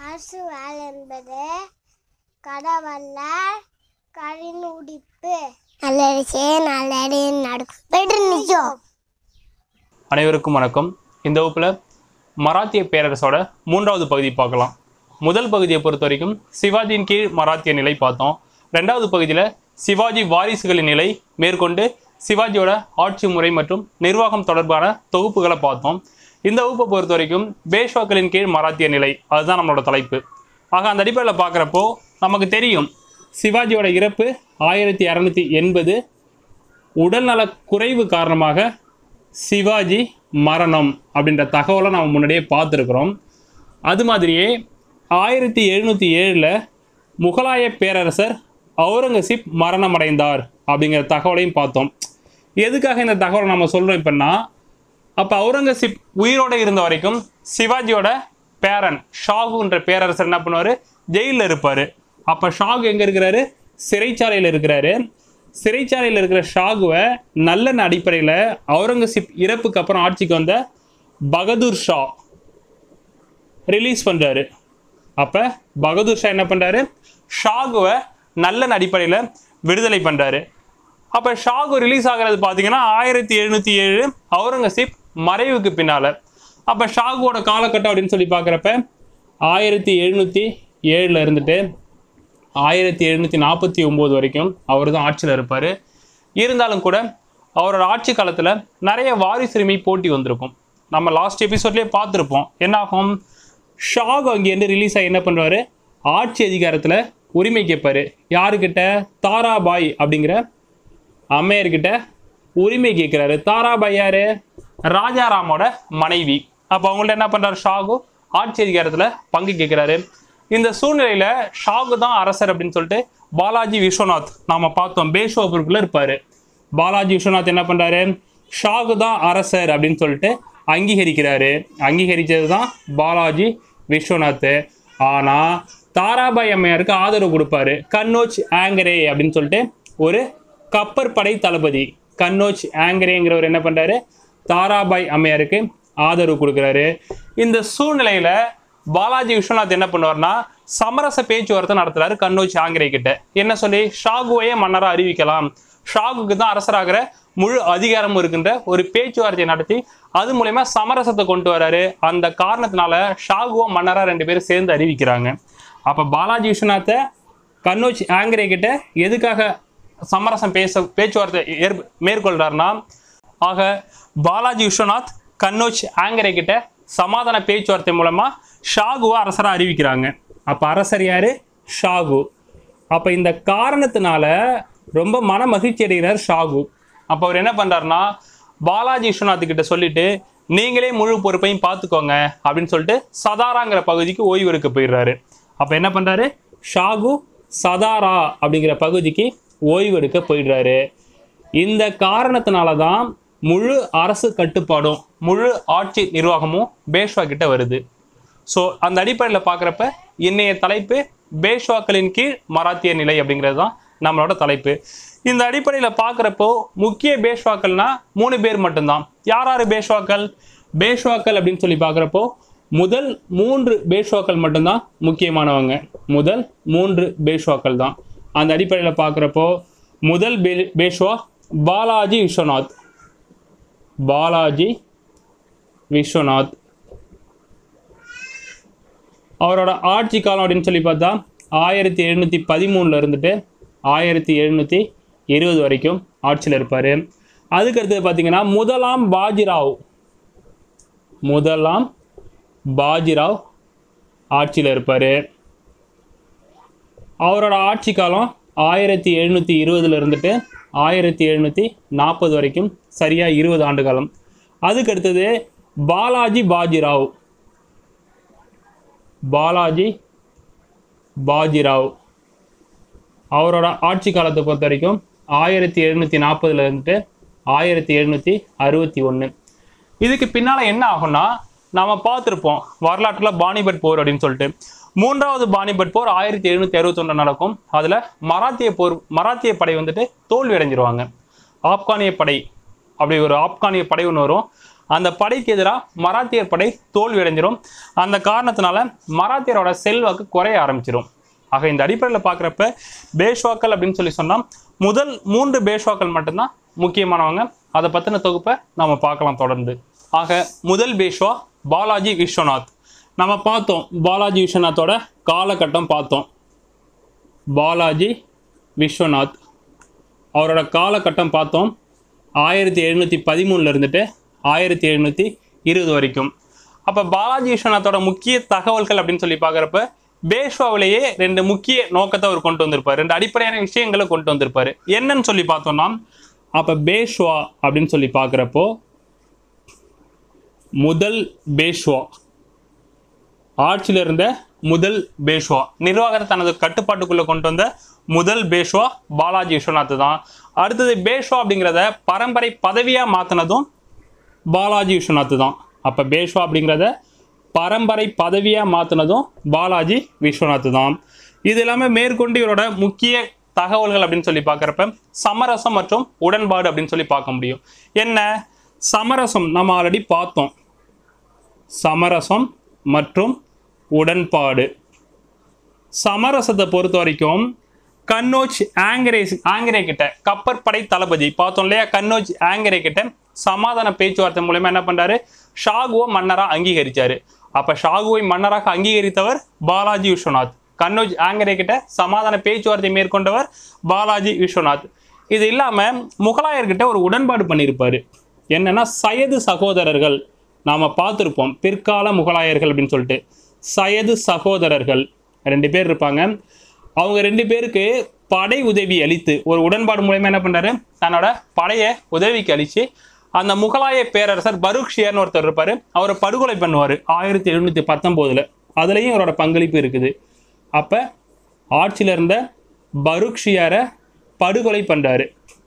அரசு வேலை என்பது கடவல்லார் கரின் உடிப்பு நல்லடிச்சே நல்லடி நடக்கும் போயிட்டு நிச்சயம் அனைவருக்கும் வணக்கம் இந்த வகுப்பில் மராத்திய பேரரசோட மூன்றாவது பகுதி பார்க்கலாம் முதல் பகுதியை பொறுத்த வரைக்கும் சிவாஜியின் கீழ் மராத்திய நிலை பார்த்தோம் ரெண்டாவது பகுதியில் சிவாஜி வாரிசுகளின் நிலை மேற்கொண்டு சிவாஜியோட ஆட்சி முறை மற்றும் நிர்வாகம் தொடர்பான தொகுப்புகளை பார்த்தோம் இந்த வகுப்பை பொறுத்த வரைக்கும் பேஷ்வாக்களின் கீழ் மராத்திய நிலை அதுதான் நம்மளோட தலைப்பு ஆக அந்த அடிப்படையில் பார்க்குறப்போ நமக்கு தெரியும் சிவாஜியோட இறப்பு ஆயிரத்தி இரநூத்தி எண்பது உடல்நலக் குறைவு காரணமாக சிவாஜி மரணம் அப்படின்ற தகவலை நம்ம முன்னாடியே பார்த்துருக்குறோம் அது மாதிரியே ஆயிரத்தி எழுநூற்றி ஏழில் முகலாய பேரரசர் அவுரங்கசீப் மரணமடைந்தார் அப்படிங்கிற தகவலையும் பார்த்தோம் எதுக்காக இந்த தகவலை நம்ம சொல்கிறோம் இப்போன்னா அப்போ அவுரங்கசீப் உயிரோடு இருந்த வரைக்கும் சிவாஜியோட பேரன் ஷாகுன்ற பேரரசர் என்ன பண்ணுவார் ஜெயிலில் இருப்பார் அப்போ ஷாகு எங்கே இருக்கிறாரு சிறைச்சாலையில் இருக்கிறாரு சிறைச்சாலையில் இருக்கிற ஷாகுவை நல்லெண்ண அடிப்படையில் அவுரங்கசீப் இறப்புக்கு அப்புறம் ஆட்சிக்கு வந்த பகதூர் ஷா ரிலீஸ் பண்ணுறாரு அப்போ பகதூர் ஷா என்ன பண்ணுறாரு ஷாகுவை நல்லெண்ண அடிப்படையில் விடுதலை பண்ணுறாரு அப்போ ஷாகு ரிலீஸ் ஆகிறது பார்த்தீங்கன்னா ஆயிரத்தி எழுநூற்றி ஏழு அவுரங்கசீப் மறைவுக்கு பின்னால் அப்போ ஷாகுவோட காலகட்டம் அப்படின்னு சொல்லி பார்க்குறப்ப ஆயிரத்தி எழுநூற்றி ஏழில் இருந்துட்டு ஆயிரத்தி எழுநூற்றி நாற்பத்தி ஒம்பது வரைக்கும் அவர் தான் ஆட்சியில் இருப்பார் இருந்தாலும் கூட அவரோட ஆட்சி காலத்தில் நிறைய வாரிசுரிமை போட்டி வந்திருக்கும் நம்ம லாஸ்ட் எபிசோட்லேயே பார்த்துருப்போம் என்னாகும் ஷாக் அங்கேருந்து ரிலீஸ் ஆகி என்ன பண்ணுவார் ஆட்சி அதிகாரத்தில் உரிமை கேட்பார் யாருக்கிட்ட தாராபாய் அப்படிங்கிற அம்மையார்கிட்ட உரிமை கேட்குறாரு தாராபாய் யாரு ராஜாராமோட மனைவி அப்போ அவங்கள்ட்ட என்ன பண்ணுறாரு ஷாகு ஆட்சி அதிகாரத்தில் பங்கு கேட்குறாரு இந்த சூழ்நிலையில் ஷாகு தான் அரசர் அப்படின்னு சொல்லிட்டு பாலாஜி விஸ்வநாத் நாம பார்த்தோம் பேஷோபுருக்குள்ள இருப்பார் பாலாஜி விஸ்வநாத் என்ன பண்ணுறாரு ஷாகு தான் அரசர் அப்படின்னு சொல்லிட்டு அங்கீகரிக்கிறாரு அங்கீகரித்தது தான் பாலாஜி விஸ்வநாத் ஆனால் தாராபாய் அம்மையாருக்கு ஆதரவு கொடுப்பாரு கன்னோஜ் ஆங்கரே அப்படின்னு சொல்லிட்டு ஒரு கப்பற்படை தளபதி கன்னோஜ் ஆங்கரேங்கிறவர் என்ன பண்ணுறாரு தாராபாய் அம்மையாருக்கு ஆதரவு கொடுக்குறாரு இந்த சூழ்நிலையில் பாலாஜி விஸ்வநாத் என்ன பண்ணுவார்னா சமரச பேச்சுவார்த்தை நடத்துறாரு கன்னோஜ் ஆங்கரே கிட்ட என்ன சொல்லி ஷாகுவையே மன்னராக அறிவிக்கலாம் ஷாகுக்கு தான் அரசராகிற முழு அதிகாரமும் இருக்கின்ற ஒரு பேச்சுவார்த்தையை நடத்தி அது மூலயமா சமரசத்தை கொண்டு வராரு அந்த காரணத்தினால ஷாகுவோ மன்னரா ரெண்டு பேரும் சேர்ந்து அறிவிக்கிறாங்க அப்ப பாலாஜி விஸ்வநாத்தை கன்னோஜ் ஆங்கரே கிட்ட எதுக்காக சமரசம் பேச பேச்சுவார்த்தை ஏற் மேற்கொள்றாருன்னா ஆக பாலாஜி விஸ்வநாத் கன்னோஜ் ஆங்கரே கிட்ட சமாதான பேச்சுவார்த்தை மூலமா ஷாகுவை அரசரா அறிவிக்கிறாங்க அப்ப அரசர் யாரு ஷாகு அப்ப இந்த காரணத்தினால ரொம்ப மன மகிழ்ச்சி அடைகிறார் ஷாகு அப்போ அவர் என்ன பண்றாருன்னா பாலாஜி விஸ்வநாத் கிட்ட சொல்லிட்டு நீங்களே முழு பொறுப்பையும் பார்த்துக்கோங்க அப்படின்னு சொல்லிட்டு சதாராங்கிற பகுதிக்கு ஓய்வு எடுக்க போயிடுறாரு அப்போ என்ன பண்றாரு ஷாகு சதாரா அப்படிங்கிற பகுதிக்கு ஓய்வு எடுக்க போயிடுறாரு இந்த காரணத்தினால தான் முழு அரசு கட்டுப்பாடும் முழு ஆட்சி நிர்வாகமும் பேஷ்வா கிட்ட வருது ஸோ அந்த அடிப்படையில் பார்க்குறப்ப இன்னைய தலைப்பு பேஷ்வாக்களின் கீழ் மராத்திய நிலை அப்படிங்கிறது தான் நம்மளோட தலைப்பு இந்த அடிப்படையில் பார்க்குறப்போ முக்கிய பேஷ்வாக்கள்னா மூணு பேர் மட்டும்தான் யார் யார் பேஷ்வாக்கள் பேஷ்வாக்கள் அப்படின்னு சொல்லி பார்க்குறப்போ முதல் மூன்று பேஷ்வாக்கள் மட்டும்தான் முக்கியமானவங்க முதல் மூன்று பேஷ்வாக்கள் தான் அந்த அடிப்படையில் பார்க்குறப்போ முதல் பே பேஷ்வா பாலாஜி விஸ்வநாத் பாலாஜி விஸ்வநாத் அவரோட ஆட்சி காலம் அப்படின்னு சொல்லி பார்த்தா ஆயிரத்தி எழுநூற்றி பதிமூணில் இருந்துட்டு ஆயிரத்தி எழுநூற்றி இருபது வரைக்கும் ஆட்சியில் இருப்பார் அதுக்கடுத்தது பார்த்தீங்கன்னா முதலாம் பாஜிராவ் முதலாம் பாஜிராவ் ஆட்சியில் இருப்பார் அவரோட ஆட்சி காலம் ஆயிரத்தி எழுநூற்றி இருபதுல இருந்துட்டு ஆயிரத்தி எழுநூற்றி நாற்பது வரைக்கும் சரியாக இருபது ஆண்டு காலம் அதுக்கு அடுத்தது பாலாஜி பாஜிராவ் பாலாஜி பாஜிராவ் அவரோட ஆட்சி காலத்தை பொறுத்த வரைக்கும் ஆயிரத்தி எழுநூற்றி நாற்பதுல இருந்துட்டு ஆயிரத்தி எழுநூற்றி அறுபத்தி ஒன்று இதுக்கு பின்னால் என்ன ஆகும்னா நாம பார்த்துருப்போம் வரலாற்றில் பானிபட் போர் அப்படின்னு சொல்லிட்டு மூன்றாவது பானிபட் போர் ஆயிரத்தி எழுநூற்றி அறுபத்தொன்று நடக்கும் அதில் மராத்திய போர் மராத்திய படை வந்துட்டு தோல்வி அடைஞ்சிருவாங்க ஆப்கானிய படை அப்படி ஒரு ஆப்கானிய படை ஒன்று வரும் அந்த படைக்கு எதிராக மராத்தியர் படை தோல்வி அடைஞ்சிரும் அந்த காரணத்தினால மராத்தியரோட செல்வாக்கு குறைய ஆரம்பிச்சிடும் ஆக இந்த அடிப்படையில் பார்க்குறப்ப பேஷ்வாக்கள் அப்படின்னு சொல்லி சொன்னால் முதல் மூன்று பேஷ்வாக்கள் மட்டும்தான் முக்கியமானவங்க அதை பற்றின தொகுப்பை நம்ம பார்க்கலாம் தொடர்ந்து ஆக முதல் பேஷ்வா பாலாஜி விஸ்வநாத் நம்ம பார்த்தோம் பாலாஜி விஸ்வநாத்தோட காலகட்டம் பார்த்தோம் பாலாஜி விஸ்வநாத் அவரோட காலகட்டம் பார்த்தோம் ஆயிரத்தி எழுநூற்றி பதிமூணுல இருந்துட்டு ஆயிரத்தி எழுநூற்றி இருபது வரைக்கும் அப்போ பாலாஜி விஸ்வநாத்தோட முக்கிய தகவல்கள் அப்படின்னு சொல்லி பார்க்குறப்ப பேஷ்வாவிலேயே ரெண்டு முக்கிய நோக்கத்தை அவர் கொண்டு வந்திருப்பார் ரெண்டு அடிப்படையான விஷயங்களை கொண்டு வந்திருப்பார் என்னன்னு சொல்லி பார்த்தோம்னா அப்போ பேஷ்வா அப்படின்னு சொல்லி பார்க்குறப்போ முதல் பேஷ்வா ஆட்சியில் இருந்த முதல் பேஷ்வா நிர்வாகத்தை தனது கட்டுப்பாட்டுக்குள்ள கொண்டு வந்த முதல் பேஷ்வா பாலாஜி விஸ்வநாத் தான் அடுத்தது பேஷ்வா அப்படிங்கிறத பரம்பரை பதவியா மாத்தினதும் பாலாஜி விஸ்வநாத் தான் அப்ப பேஷ்வா அப்படிங்கிறத பரம்பரை பதவியா மாத்தினதும் பாலாஜி விஸ்வநாத் தான் இது இல்லாமல் மேற்கொண்டு இவரோட முக்கிய தகவல்கள் அப்படின்னு சொல்லி பார்க்குறப்ப சமரசம் மற்றும் உடன்பாடு அப்படின்னு சொல்லி பார்க்க முடியும் என்ன சமரசம் நம்ம ஆல்ரெடி பார்த்தோம் சமரசம் மற்றும் உடன்பாடு சமரசத்தை பொறுத்த வரைக்கும் கன்னோஜ் ஆங்கரே ஆங்கரே கிட்ட கப்பற்படை தளபதி பார்த்தோம் இல்லையா கன்னோஜ் ஆங்கரே கிட்ட சமாதான பேச்சுவார்த்தை மூலமா என்ன பண்றாரு ஷாகுவை மன்னரா அங்கீகரிச்சாரு அப்ப ஷாகுவை மன்னராக அங்கீகரித்தவர் பாலாஜி விஸ்வநாத் கன்னோஜ் ஆங்கரே கிட்ட சமாதான பேச்சுவார்த்தை மேற்கொண்டவர் பாலாஜி விஸ்வநாத் இது இல்லாம முகலாயர்கிட்ட ஒரு உடன்பாடு பண்ணியிருப்பாரு என்னன்னா சயது சகோதரர்கள் நாம பார்த்துருப்போம் பிற்கால முகலாயர்கள் அப்படின்னு சொல்லிட்டு சயது சகோதரர்கள் ரெண்டு பேர் இருப்பாங்க அவங்க ரெண்டு பேருக்கு படை உதவி அளித்து ஒரு உடன்பாடு மூலயமா என்ன பண்றாரு தன்னோட படையை உதவிக்கு அளிச்சு அந்த முகலாய பேரரசர் பரூக்ஷியர்னு ஒருத்தர் இருப்பாரு அவரை படுகொலை பண்ணுவார் ஆயிரத்தி எழுநூத்தி பத்தொம்போதுல அதுலேயும் அவரோட பங்களிப்பு இருக்குது அப்ப ஆட்சியில இருந்த பரூக்ஷியாரை படுகொலை பண்றாரு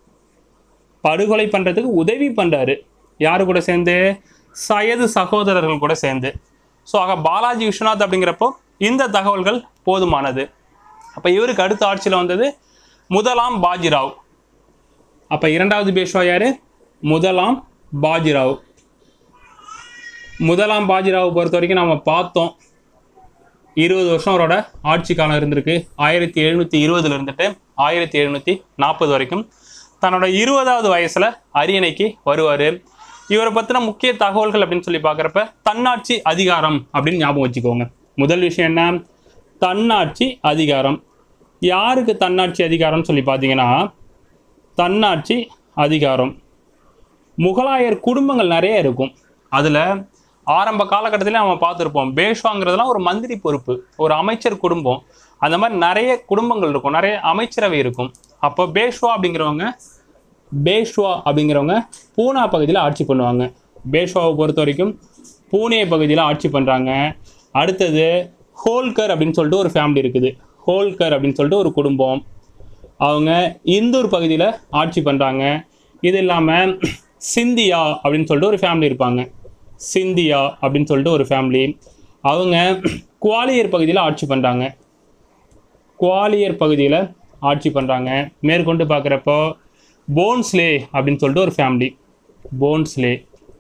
படுகொலை பண்றதுக்கு உதவி பண்றாரு யாரு கூட சேர்ந்து சயது சகோதரர்கள் கூட சேர்ந்து ஸோ ஆக பாலாஜி விஸ்வநாத் அப்படிங்கிறப்போ இந்த தகவல்கள் போதுமானது அப்போ இவருக்கு அடுத்த ஆட்சியில் வந்தது முதலாம் பாஜிராவ் அப்போ இரண்டாவது பேஷ்வா யாரு முதலாம் பாஜிராவ் முதலாம் பாஜிராவை பொறுத்த வரைக்கும் நம்ம பார்த்தோம் இருபது வருஷம் அவரோட ஆட்சி காலம் இருந்திருக்கு ஆயிரத்தி எழுநூற்றி இருபதுல இருந்துட்டு ஆயிரத்தி எழுநூற்றி நாற்பது வரைக்கும் தன்னோட இருபதாவது வயசுல அரியணைக்கு வருவார் இவரை பற்றின முக்கிய தகவல்கள் அப்படின்னு சொல்லி பார்க்குறப்ப தன்னாட்சி அதிகாரம் அப்படின்னு ஞாபகம் வச்சுக்கோங்க முதல் விஷயம் என்ன தன்னாட்சி அதிகாரம் யாருக்கு தன்னாட்சி அதிகாரம்னு சொல்லி பார்த்தீங்கன்னா தன்னாட்சி அதிகாரம் முகலாயர் குடும்பங்கள் நிறைய இருக்கும் அதில் ஆரம்ப காலகட்டத்திலே நம்ம பார்த்துருப்போம் பேஷ்வாங்கிறதுலாம் ஒரு மந்திரி பொறுப்பு ஒரு அமைச்சர் குடும்பம் அந்த மாதிரி நிறைய குடும்பங்கள் இருக்கும் நிறைய அமைச்சரவை இருக்கும் அப்போ பேஷ்வா அப்படிங்கிறவங்க பேஷ்வா அப்படிங்கிறவங்க பூனா பகுதியில் ஆட்சி பண்ணுவாங்க பேஷ்வாவை பொறுத்த வரைக்கும் பூனே பகுதியில் ஆட்சி பண்ணுறாங்க அடுத்தது ஹோல்கர் அப்படின்னு சொல்லிட்டு ஒரு ஃபேமிலி இருக்குது ஹோல்கர் அப்படின்னு சொல்லிட்டு ஒரு குடும்பம் அவங்க இந்தூர் பகுதியில் ஆட்சி பண்ணுறாங்க இது இல்லாமல் சிந்தியா அப்படின்னு சொல்லிட்டு ஒரு ஃபேமிலி இருப்பாங்க சிந்தியா அப்படின்னு சொல்லிட்டு ஒரு ஃபேமிலி அவங்க குவாலியர் பகுதியில் ஆட்சி பண்ணுறாங்க குவாலியர் பகுதியில் ஆட்சி பண்ணுறாங்க மேற்கொண்டு பார்க்குறப்போ போன்ஸ்லே அப்படின்னு சொல்லிட்டு ஒரு ஃபேமிலி போன்ஸ்லே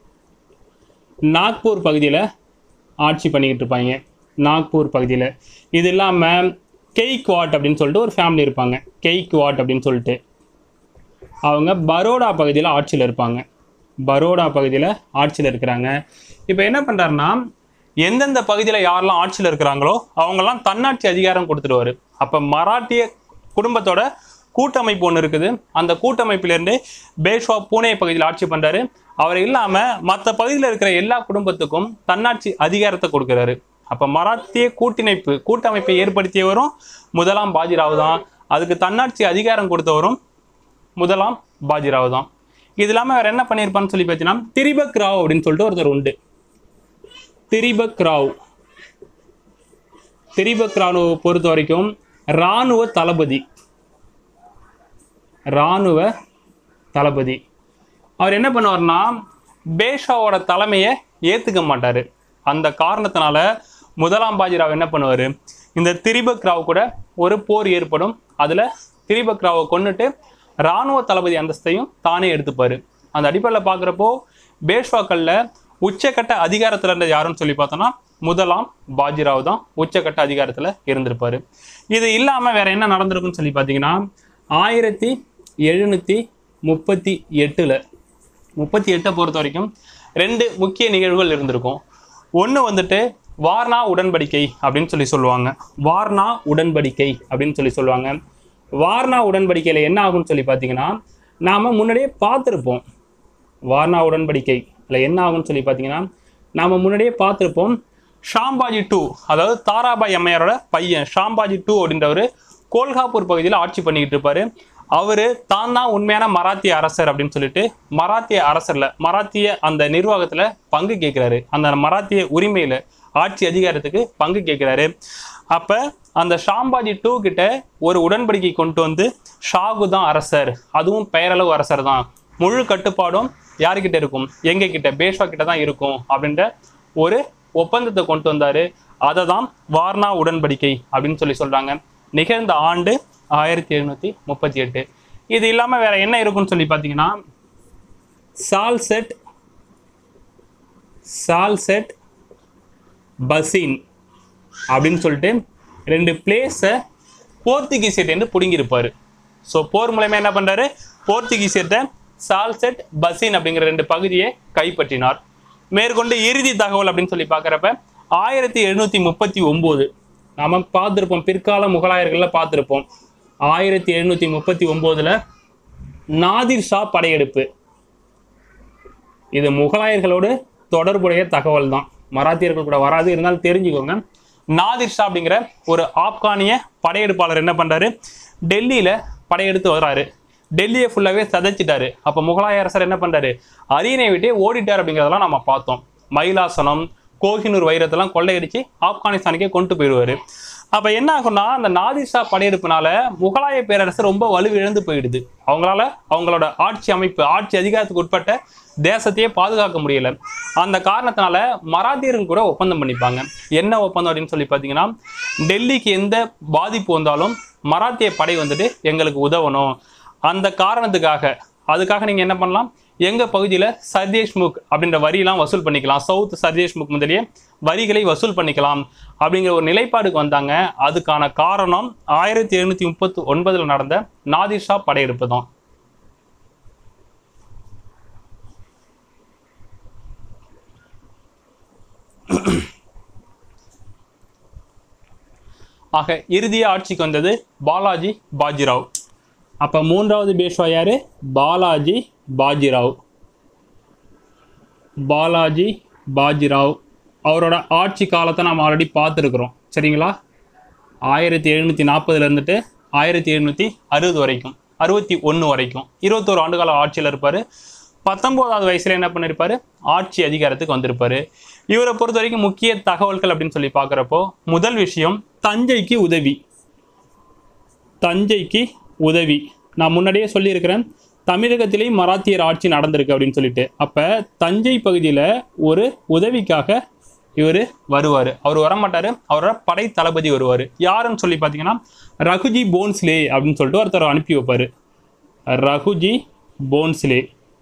நாக்பூர் பகுதியில் ஆட்சி பண்ணிக்கிட்டு இருப்பாங்க நாக்பூர் பகுதியில் இது இல்லாமல் கெய்க்வாட் அப்படின்னு சொல்லிட்டு ஒரு ஃபேமிலி இருப்பாங்க கெய்க்வாட் அப்படின்னு சொல்லிட்டு அவங்க பரோடா பகுதியில் ஆட்சியில் இருப்பாங்க பரோடா பகுதியில் ஆட்சியில் இருக்கிறாங்க இப்போ என்ன பண்ணுறாருன்னா எந்தெந்த பகுதியில் யாரெல்லாம் ஆட்சியில் இருக்கிறாங்களோ அவங்கெல்லாம் தன்னாட்சி அதிகாரம் கொடுத்துருவாரு அப்போ மராட்டிய குடும்பத்தோட கூட்டமைப்பு ஒன்று இருக்குது அந்த கூட்டமைப்பிலேருந்து பேஷ்வா பூனே பகுதியில் ஆட்சி பண்ணுறாரு அவர் இல்லாமல் மற்ற பகுதியில் இருக்கிற எல்லா குடும்பத்துக்கும் தன்னாட்சி அதிகாரத்தை கொடுக்குறாரு அப்போ மராத்திய கூட்டிணைப்பு கூட்டமைப்பை ஏற்படுத்தியவரும் முதலாம் பாஜிராவ் தான் அதுக்கு தன்னாட்சி அதிகாரம் கொடுத்தவரும் முதலாம் பாஜிராவ் தான் இது இல்லாமல் அவர் என்ன பண்ணியிருப்பான்னு சொல்லி பார்த்தீங்கன்னா திரிபக் ராவ் அப்படின்னு சொல்லிட்டு ஒருத்தர் உண்டு திரிபக் ராவ் திரிபக் ராணுவ பொறுத்த வரைக்கும் இராணுவ தளபதி இராணுவ தளபதி அவர் என்ன பண்ணுவார்னா பேஷாவோட தலைமையை ஏற்றுக்க மாட்டார் அந்த காரணத்தினால முதலாம் பாஜிராவ் என்ன பண்ணுவார் இந்த திரிபக் ராவ் கூட ஒரு போர் ஏற்படும் அதில் திரிபக் ராவை கொன்னுட்டு இராணுவ தளபதி அந்தஸ்தையும் தானே எடுத்துப்பார் அந்த அடிப்படையில் பார்க்குறப்போ பேஷ்வாக்கள்ல உச்சக்கட்ட அதிகாரத்துல இருந்தது யாருன்னு சொல்லி பார்த்தோம்னா முதலாம் பாஜிராவ் தான் உச்சக்கட்ட அதிகாரத்துல இருந்திருப்பாரு இது இல்லாம வேற என்ன நடந்திருக்குன்னு சொல்லி பார்த்தீங்கன்னா ஆயிரத்தி எழுநூத்தி முப்பத்தி எட்டுல முப்பத்தி எட்டை பொறுத்த வரைக்கும் ரெண்டு முக்கிய நிகழ்வுகள் இருந்திருக்கும் ஒன்று வந்துட்டு வார்னா உடன்படிக்கை அப்படின்னு சொல்லி சொல்லுவாங்க வார்னா உடன்படிக்கை அப்படின்னு சொல்லி சொல்லுவாங்க வார்னா உடன்படிக்கையில் என்ன ஆகும்னு சொல்லி பார்த்தீங்கன்னா நாம் முன்னாடியே பார்த்துருப்போம் வார்னா உடன்படிக்கை அதில் என்ன ஆகும்னு சொல்லி பார்த்தீங்கன்னா நாம் முன்னாடியே பார்த்துருப்போம் ஷாம்பாஜி டூ அதாவது தாராபாய் அம்மையாரோட பையன் ஷாம்பாஜி டூ அப்படின்றவர் கோல்காப்பூர் பகுதியில் ஆட்சி பண்ணிக்கிட்டு இருப்பாரு அவர் தான் தான் உண்மையான மராத்திய அரசர் அப்படின்னு சொல்லிட்டு மராத்திய அரசர்ல மராத்திய அந்த நிர்வாகத்தில் பங்கு கேட்குறாரு அந்த மராத்திய உரிமையில் ஆட்சி அதிகாரத்துக்கு பங்கு கேட்குறாரு அப்போ அந்த ஷாம்பாஜி டூ கிட்ட ஒரு உடன்படிக்கை கொண்டு வந்து ஷாகு தான் அரசர் அதுவும் பெயரளவு அரசர் தான் முழு கட்டுப்பாடும் யாருக்கிட்ட இருக்கும் எங்க கிட்ட பேஷ்வா கிட்ட தான் இருக்கும் அப்படின்ற ஒரு ஒப்பந்தத்தை கொண்டு வந்தாரு அதை தான் வார்னா உடன்படிக்கை அப்படின்னு சொல்லி சொல்றாங்க நிகழ்ந்த ஆண்டு ஆயிரத்தி எழுநூத்தி முப்பத்தி எட்டு இது இல்லாம வேற என்ன இருக்கும்னு சொல்லி பார்த்தீங்கன்னா சால்செட் சால்செட் பசின் அப்படின்னு சொல்லிட்டு ரெண்டு பிளேஸை போர்த்துகீசியர்ட்டேருந்து பிடுங்கியிருப்பாரு ஸோ போர் மூலயமா என்ன பண்றாரு போர்த்துகீசியர்ட்ட சால்செட் பசின் அப்படிங்கிற ரெண்டு பகுதியை கைப்பற்றினார் மேற்கொண்டு இறுதி தகவல் அப்படின்னு சொல்லி பார்க்குறப்ப ஆயிரத்தி எழுநூற்றி முப்பத்தி ஒம்பது நாம பார்த்துருப்போம் பிற்கால முகலாயர்கள்ல பார்த்துருப்போம் ஆயிரத்தி எழுநூற்றி முப்பத்தி ஒம்போதில் நாதிர் ஷா படையெடுப்பு இது முகலாயர்களோடு தொடர்புடைய தகவல் தான் மராத்தியர்கள் கூட வராது இருந்தாலும் தெரிஞ்சுக்கோங்க நாதிர் ஷா அப்படிங்கிற ஒரு ஆப்கானிய படையெடுப்பாளர் என்ன பண்றாரு டெல்லியில படையெடுத்து வர்றாரு டெல்லியை ஃபுல்லாவே சதைச்சிட்டாரு அப்ப முகலாய அரசர் என்ன பண்றாரு அரியணை விட்டே ஓடிட்டார் அப்படிங்கிறதெல்லாம் நம்ம பார்த்தோம் மயிலாசனம் கோஹினூர் வைரத்தெல்லாம் கொள்ளையடிச்சு ஆப்கானிஸ்தானுக்கே கொண்டு போயிடுவாரு அப்ப என்ன ஆகும்னா அந்த நாதிர் ஷா படையெடுப்புனால முகலாய பேரரசு ரொம்ப வலுவிழந்து போயிடுது அவங்களால அவங்களோட ஆட்சி அமைப்பு ஆட்சி அதிகாரத்துக்கு உட்பட்ட தேசத்தையே பாதுகாக்க முடியல அந்த காரணத்தினால மராத்தியர்கள் கூட ஒப்பந்தம் பண்ணிப்பாங்க என்ன ஒப்பந்தம் அப்படின்னு சொல்லி பார்த்தீங்கன்னா டெல்லிக்கு எந்த பாதிப்பு வந்தாலும் மராத்திய படை வந்துட்டு எங்களுக்கு உதவணும் அந்த காரணத்துக்காக அதுக்காக நீங்க என்ன பண்ணலாம் எங்க பகுதியில சர்தேஷ்முக் அப்படின்ற வரியெல்லாம் வசூல் பண்ணிக்கலாம் சவுத் சர்தேஷ்முக் முதலிய வரிகளை வசூல் பண்ணிக்கலாம் அப்படிங்கிற ஒரு நிலைப்பாடுக்கு வந்தாங்க அதுக்கான காரணம் ஆயிரத்தி எழுநூத்தி முப்பத்தி ஒன்பதுல நடந்த நாதிர் ஷா படையெடுப்பு தான் ஆக இறுதியா ஆட்சிக்கு வந்தது பாலாஜி பாஜிராவ் அப்ப மூன்றாவது பேஷ்வா யாரு பாலாஜி பாஜிராவ் பாலாஜி பாஜிராவ் அவரோட ஆட்சி காலத்தை நம்ம ஆல்ரெடி பார்த்துருக்குறோம் சரிங்களா ஆயிரத்தி எழுநூற்றி நாற்பதுல இருந்துட்டு ஆயிரத்தி எழுநூற்றி அறுபது வரைக்கும் அறுபத்தி ஒன்று வரைக்கும் இருபத்தோரு ஆண்டுகால ஆட்சியில் இருப்பார் பத்தொம்போதாவது வயசுல என்ன பண்ணியிருப்பாரு ஆட்சி அதிகாரத்துக்கு வந்திருப்பாரு இவரை பொறுத்த வரைக்கும் முக்கிய தகவல்கள் அப்படின்னு சொல்லி பார்க்குறப்போ முதல் விஷயம் தஞ்சைக்கு உதவி தஞ்சைக்கு உதவி நான் முன்னாடியே சொல்லியிருக்கிறேன் தமிழகத்திலேயும் மராத்தியர் ஆட்சி நடந்திருக்கு அப்படின்னு சொல்லிட்டு அப்போ தஞ்சை பகுதியில் ஒரு உதவிக்காக இவர் வருவார் அவர் வரமாட்டார் அவரோட படை தளபதி வருவார் யாருன்னு சொல்லி பார்த்தீங்கன்னா ரகுஜி போன்ஸ்லே அப்படின்னு சொல்லிட்டு ஒருத்தர் அனுப்பி வைப்பார் ரகுஜி போன்ஸ்லே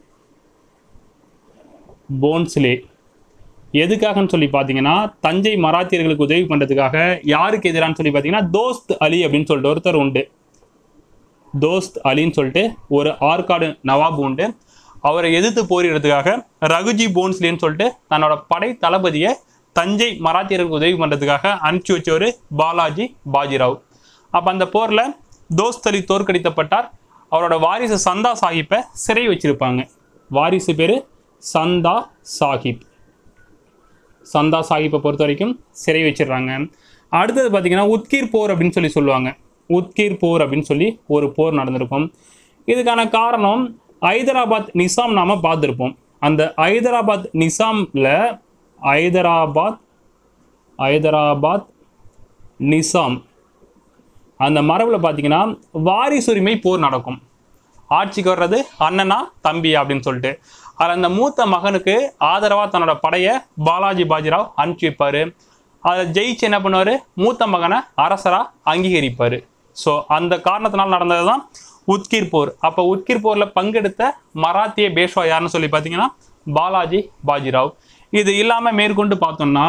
போன்ஸ்லே எதுக்காகன்னு சொல்லி பார்த்தீங்கன்னா தஞ்சை மராத்தியர்களுக்கு உதவி பண்ணுறதுக்காக யாருக்கு எதிரான்னு சொல்லி பார்த்தீங்கன்னா தோஸ்த் அலி அப்படின்னு சொல்லிட்டு ஒருத்தர் உண்டு தோஸ்த் அலின்னு சொல்லிட்டு ஒரு ஆற்காடு நவாப் உண்டு அவரை எதிர்த்து போரிடுறதுக்காக ரகுஜி போன்ஸ்லேன்னு சொல்லிட்டு தன்னோட படை தளபதியை தஞ்சை மராத்தியர்களுக்கு உதவி பண்ணுறதுக்காக அனுப்பிச்சி வச்சவர் பாலாஜி பாஜிராவ் அப்போ அந்த போரில் தோஸ்த் அலி தோற்கடிக்கப்பட்டார் அவரோட வாரிசு சந்தா சாஹிப்பை சிறை வச்சிருப்பாங்க வாரிசு பேர் சந்தா சாஹிப் சந்தா சாஹிப்பை பொறுத்த வரைக்கும் சிறை வச்சிடுறாங்க அடுத்தது பார்த்தீங்கன்னா உத்கீர் போர் அப்படின்னு சொல்லி சொல்லுவாங்க உத்கீர் போர் அப்படின்னு சொல்லி ஒரு போர் நடந்திருக்கும் இதுக்கான காரணம் ஹைதராபாத் நிசாம் நாம பார்த்துருப்போம் அந்த ஹைதராபாத் நிசாம்ல ஹைதராபாத் ஹைதராபாத் நிசாம் அந்த மரபில் பார்த்தீங்கன்னா வாரிசுரிமை போர் நடக்கும் ஆட்சிக்கு வர்றது அண்ணனா தம்பி அப்படின்னு சொல்லிட்டு அதில் அந்த மூத்த மகனுக்கு ஆதரவாக தன்னோட படையை பாலாஜி பாஜிராவ் அனுப்பிச்சி வைப்பார் அதை ஜெயிச்சு என்ன பண்ணுவார் மூத்த மகனை அரசராக அங்கீகரிப்பார் ஸோ அந்த காரணத்தினால் நடந்தது தான் உத்கீர் போர் அப்போ உத்கீர் போரில் பங்கெடுத்த மராத்திய பேஷ்வா யாருன்னு சொல்லி பார்த்தீங்கன்னா பாலாஜி பாஜிராவ் இது இல்லாமல் மேற்கொண்டு பார்த்தோம்னா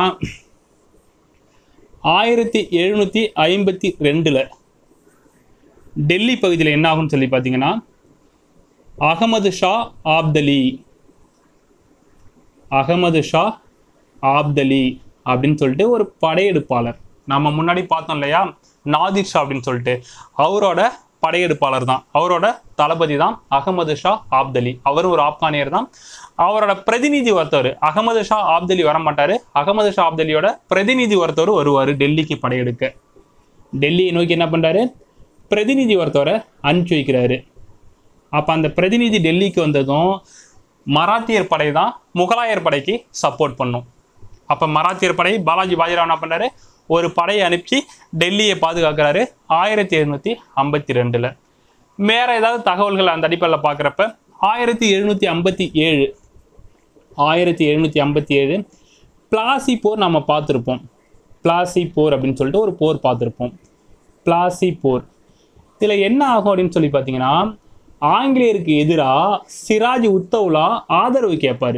ஆயிரத்தி எழுநூற்றி ஐம்பத்தி ரெண்டில் டெல்லி பகுதியில் என்ன ஆகும்னு சொல்லி பார்த்தீங்கன்னா அகமது ஷா ஆப்தலி அகமது ஷா ஆப்தலி அப்படின்னு சொல்லிட்டு ஒரு படையெடுப்பாளர் நம்ம முன்னாடி பார்த்தோம் இல்லையா நாதிர் ஷா அப்படின்னு சொல்லிட்டு அவரோட படையெடுப்பாளர் தான் அவரோட தளபதி தான் அகமது ஷா ஆப்தலி அவரும் ஒரு ஆப்கானியர் தான் அவரோட பிரதிநிதி ஒருத்தவர் அகமது ஷா ஆப்தலி வர மாட்டாரு அகமது ஷா ஆப்தலியோட பிரதிநிதி ஒருத்தவர் வருவார் டெல்லிக்கு படையெடுக்க டெல்லியை நோக்கி என்ன பண்றாரு பிரதிநிதி ஒருத்தவரை அனுப்பிச்சு வைக்கிறாரு அப்போ அந்த பிரதிநிதி டெல்லிக்கு வந்ததும் மராத்தியர் படை தான் முகலாயர் படைக்கு சப்போர்ட் பண்ணும் அப்போ மராத்தியர் படை பாலாஜி பாஜிராவ் என்ன பண்ணாரு ஒரு படையை அனுப்பிச்சு டெல்லியை பாதுகாக்கிறாரு ஆயிரத்தி எழுநூற்றி ஐம்பத்தி ரெண்டில் வேற ஏதாவது தகவல்கள் அந்த அடிப்படையில் பார்க்குறப்ப ஆயிரத்தி எழுநூற்றி ஐம்பத்தி ஏழு ஆயிரத்தி எழுநூற்றி ஐம்பத்தி ஏழு பிளாசி போர் நம்ம பார்த்துருப்போம் பிளாசி போர் அப்படின்னு சொல்லிட்டு ஒரு போர் பார்த்துருப்போம் பிளாசி போர் இதில் என்ன ஆகும் அப்படின்னு சொல்லி பார்த்தீங்கன்னா ஆங்கிலேயருக்கு எதிராக சிராஜ் உத்தவுலா ஆதரவு கேட்பாரு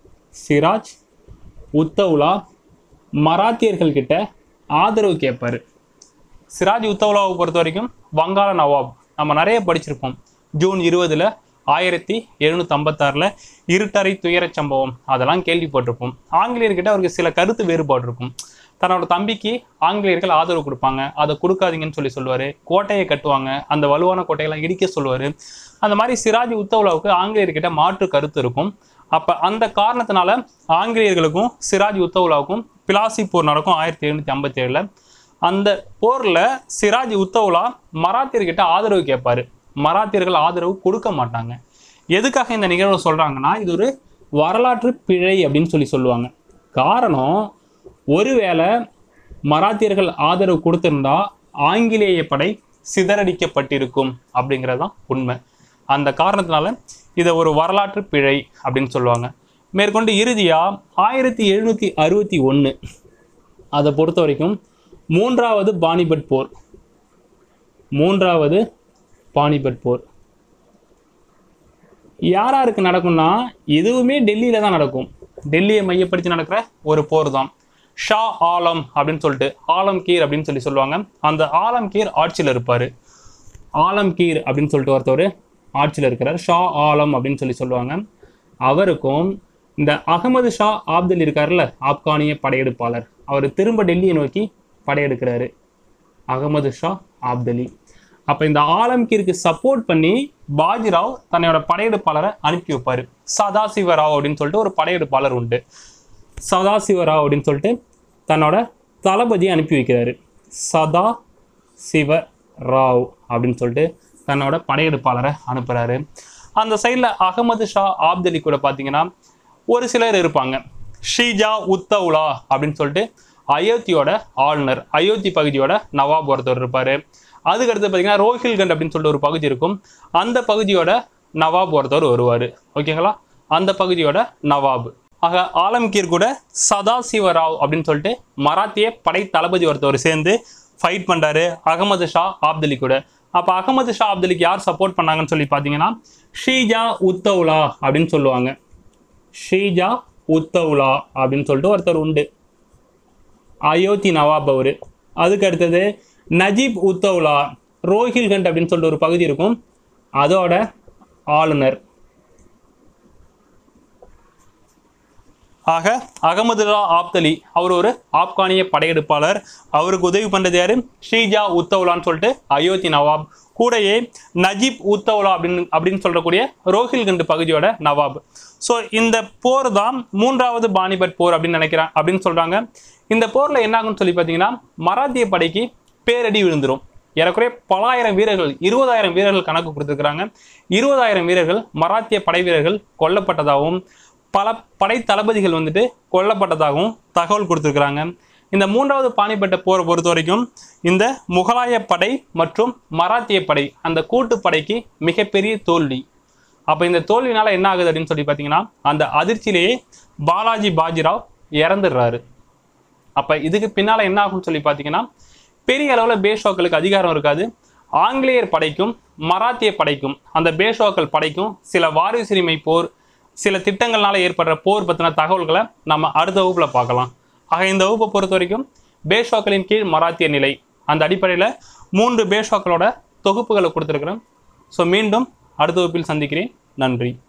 சிராஜ் உத்தவுலா மராத்தியர்கள் கிட்ட ஆதரவு கேட்பாரு சிராஜ் உத்தவுலாவை பொறுத்த வரைக்கும் வங்காள நவாப் நம்ம நிறைய படிச்சிருப்போம் ஜூன் இருபதுல ஆயிரத்தி எழுநூத்தி ஐம்பத்தாறில் இருட்டறை துயரச் சம்பவம் அதெல்லாம் கேள்விப்பட்டிருப்போம் ஆங்கிலேயர்கிட்ட அவருக்கு சில கருத்து வேறுபாடு இருக்கும் தன்னோட தம்பிக்கு ஆங்கிலேயர்கள் ஆதரவு கொடுப்பாங்க அதை கொடுக்காதீங்கன்னு சொல்லி சொல்லுவார் கோட்டையை கட்டுவாங்க அந்த வலுவான கோட்டையெல்லாம் இடிக்க சொல்லுவார் அந்த மாதிரி சிராஜ் உத்தவுலாவுக்கு ஆங்கிலேயர்கிட்ட மாற்று கருத்து இருக்கும் அப்போ அந்த காரணத்தினால ஆங்கிலேயர்களுக்கும் சிராஜ் உத்தவுலாவுக்கும் பிலாசி போர் நடக்கும் ஆயிரத்தி எழுநூற்றி ஐம்பத்தி ஏழில் அந்த போரில் சிராஜ் உத்தவுலா மராத்தியர்கிட்ட ஆதரவு கேட்பாரு மராத்தியர்கள் ஆதரவு கொடுக்க மாட்டாங்க எதுக்காக இந்த நிகழ்வு சொல்கிறாங்கன்னா இது ஒரு வரலாற்று பிழை அப்படின்னு சொல்லி சொல்லுவாங்க காரணம் ஒருவேளை மராத்தியர்கள் ஆதரவு கொடுத்திருந்தா ஆங்கிலேய படை சிதறடிக்கப்பட்டிருக்கும் அப்படிங்கிறது தான் உண்மை அந்த காரணத்தினால இதை ஒரு வரலாற்று பிழை அப்படின்னு சொல்லுவாங்க மேற்கொண்டு இறுதியாக ஆயிரத்தி எழுநூற்றி அறுபத்தி ஒன்று அதை பொறுத்த வரைக்கும் மூன்றாவது பானிபட் போர் மூன்றாவது பானிபட் போர் யார் யாருக்கு நடக்கும்னா இதுவுமே டெல்லியில தான் நடக்கும் டெல்லியை மையப்படுத்தி நடக்கிற ஒரு போர் தான் ஷா ஆலம் அப்படின்னு சொல்லிட்டு ஆலம் கீர் அப்படின்னு சொல்லி சொல்லுவாங்க அந்த ஆலம் கீர் ஆட்சியில் இருப்பார் ஆலம் கீர் அப்படின்னு சொல்லிட்டு ஒருத்தவர் ஆட்சியில் இருக்கிறார் ஷா ஆலம் அப்படின்னு சொல்லி சொல்லுவாங்க அவருக்கும் இந்த அகமது ஷா ஆப்தல் இருக்கார்ல ஆப்கானிய படையெடுப்பாளர் அவர் திரும்ப டெல்லியை நோக்கி படையெடுக்கிறாரு அகமது ஷா ஆப்தலி அப்போ இந்த ஆலம்கீருக்கு சப்போர்ட் பண்ணி பாஜிராவ் தன்னோட படையெடுப்பாளரை அனுப்பி வைப்பார் சதாசிவராவ் அப்படின்னு சொல்லிட்டு ஒரு படையெடுப்பாளர் உண்டு சதாசிவராவ் அப்படின்னு சொல்லிட்டு தன்னோட தளபதியை அனுப்பி வைக்கிறாரு சதா சிவ ராவ் அப்படின்னு சொல்லிட்டு தன்னோட படையெடுப்பாளரை அனுப்புகிறாரு அந்த சைடில் அகமது ஷா ஆப்தலி கூட பார்த்தீங்கன்னா ஒரு சிலர் இருப்பாங்க ஷீஜா உத்தவுலா அப்படின்னு சொல்லிட்டு அயோத்தியோட ஆளுநர் அயோத்தி பகுதியோட நவாப் ஒருத்தர் இருப்பார் அதுக்கடுத்து பார்த்தீங்கன்னா ரோஹில்கண்ட் அப்படின்னு சொல்லிட்டு ஒரு பகுதி இருக்கும் அந்த பகுதியோட நவாப் ஒருத்தர் வருவார் ஓகேங்களா அந்த பகுதியோட நவாப் ஆக ஆலம்கீர் கூட சதாசிவராவ் அப்படின்னு சொல்லிட்டு மராத்திய படை தளபதி ஒருத்தவர் சேர்ந்து ஃபைட் பண்றாரு அகமது ஷா ஆப்தலி கூட அப்போ அகமது ஷா ஆப்தலிக்கு யார் சப்போர்ட் பண்ணாங்கன்னு சொல்லி பார்த்தீங்கன்னா ஷீஜா உத்தவுலா அப்படின்னு சொல்லுவாங்க ஷீஜா உத்தவுலா அப்படின்னு சொல்லிட்டு ஒருத்தர் உண்டு அயோத்தி நவாப் அவரு அதுக்கு அடுத்தது நஜீப் உத்தவுலா ரோஹில்கண்ட் அப்படின்னு சொல்லிட்டு ஒரு பகுதி இருக்கும் அதோட ஆளுநர் ஆக அகமதுல்லா ஆப்தலி அவர் ஒரு ஆப்கானிய படையெடுப்பாளர் அவருக்கு உதவி பண்றது யாரு ஷீஜா உத்தவுலான்னு சொல்லிட்டு அயோத்தி நவாப் கூடயே நஜீப் உத்தவுலா அப்படின்னு அப்படின்னு சொல்லக்கூடிய ரோஹில்கண்ட் பகுதியோட நவாப் ஸோ இந்த போர் தான் மூன்றாவது பானிபட் போர் அப்படின்னு நினைக்கிறேன் அப்படின்னு சொல்றாங்க இந்த போர்ல என்ன ஆகும்னு சொல்லி பார்த்தீங்கன்னா மராத்திய படைக்கு பேரடி விழுந்துரும் ஏறக்குறைய பலாயிரம் வீரர்கள் இருபதாயிரம் வீரர்கள் கணக்கு கொடுத்துருக்குறாங்க இருபதாயிரம் வீரர்கள் மராத்திய படை வீரர்கள் கொல்லப்பட்டதாகவும் பல படை தளபதிகள் வந்துட்டு கொல்லப்பட்டதாகவும் தகவல் கொடுத்துருக்குறாங்க இந்த மூன்றாவது பாணிப்பட்ட போரை பொறுத்த வரைக்கும் இந்த முகலாய படை மற்றும் மராத்திய படை அந்த கூட்டு படைக்கு மிகப்பெரிய தோல்வி அப்போ இந்த தோல்வினால என்ன ஆகுது அப்படின்னு சொல்லி பார்த்தீங்கன்னா அந்த அதிர்ச்சியிலேயே பாலாஜி பாஜிராவ் இறந்துடுறாரு அப்போ இதுக்கு பின்னால் என்ன ஆகும்னு சொல்லி பார்த்தீங்கன்னா பெரிய அளவில் பேஷ்வாக்களுக்கு அதிகாரம் இருக்காது ஆங்கிலேயர் படைக்கும் மராத்திய படைக்கும் அந்த பேஷ்வாக்கள் படைக்கும் சில வாரிசுரிமை போர் சில திட்டங்கள்னால ஏற்படுற போர் பற்றின தகவல்களை நம்ம அடுத்த வகுப்பில் பார்க்கலாம் ஆக இந்த வகுப்பை பொறுத்த வரைக்கும் பேஷ்வாக்களின் கீழ் மராத்திய நிலை அந்த அடிப்படையில் மூன்று பேஷ்வாக்களோட தொகுப்புகளை கொடுத்துருக்குறேன் ஸோ மீண்டும் அடுத்த வகுப்பில் சந்திக்கிறேன் நன்றி